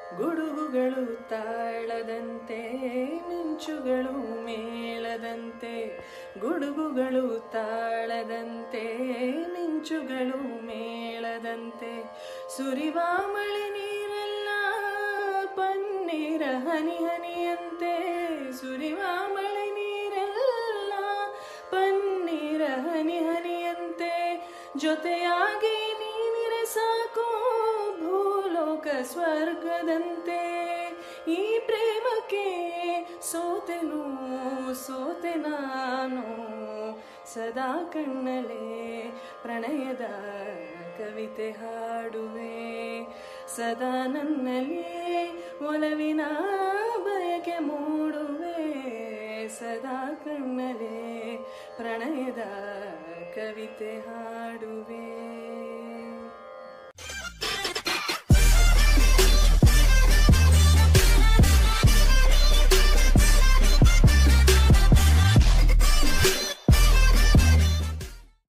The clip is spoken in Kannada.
ಗುಡುಗುಗಳು ತಾಳದಂತೆ ಮಿಂಚುಗಳು ಮೇಳದಂತೆ ಗುಡುಗುಗಳು ತಾಳದಂತೆ ಮಿಂಚುಗಳು ಮೇಳದಂತೆ ಸುರಿವ ಮಳೆ ನೀರೆಲ್ಲ ಪನ್ನೀರ ಹನಿ ಹನಿಯಂತೆ ಸುರಿವ ಮಳೆ ನೀರೆಲ್ಲ ಪನ್ನೀರ ಹನಿ ಹನಿಯಂತೆ ಜೊತೆಯಾಗಿ ನೀನಿರೆ ಸಾಕು ಭೂಲೋಕ ಸ್ವರ್ಗದಂತೆ ಈ ಪ್ರೇಮಕ್ಕೆ ಸೋತೆನು ಸೋತೆ ನಾನು ಸದಾ ಕಣ್ಣಲೆ ಪ್ರಣಯದ ಕವಿತೆ ಹಾಡುವೆ ಸದಾ ನನ್ನಲ್ಲಿ ಒಲವಿನ ಬಯಕೆ ಮೂಡುವೆ ಸದಾ ಕಣ್ಣಲೆ ಪ್ರಣಯದ ಕವಿತೆ ಹಾಡುವೆ